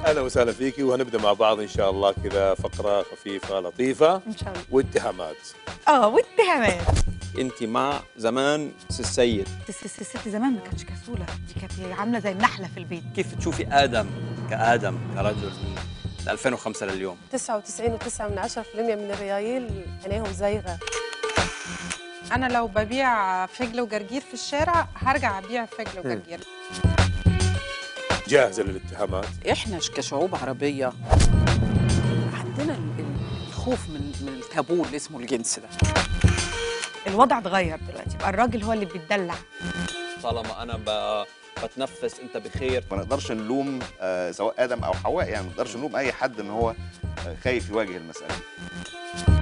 اهلا وسهلا فيكي وهنبدا مع بعض ان شاء الله كذا فقره خفيفه لطيفه ان شاء الله واتهامات اه واتهامات انت مع زمان سي السيد الس- الس- الست زمان ما كانتش كسوله دي كانت عامله زي النحله في البيت كيف تشوفي ادم كادم كرجل من 2005 لليوم 99.9 من 10% من الريايل عينيهم زايغه انا لو ببيع فجل وجرجير في الشارع هرجع ابيع فجل وجرجير جاهزه للاتهامات احنا كشعوب عربيه عندنا ال- ال- الخوف من من التابو اللي اسمه الجنس ده الوضع اتغير دلوقتي بقى الراجل هو اللي بيتدلع طالما انا ب... بتنفس انت بخير ما نقدرش نلوم آه، سواء ادم او حواء يعني ما نقدرش نلوم اي حد ان هو آه، خايف يواجه المساله دي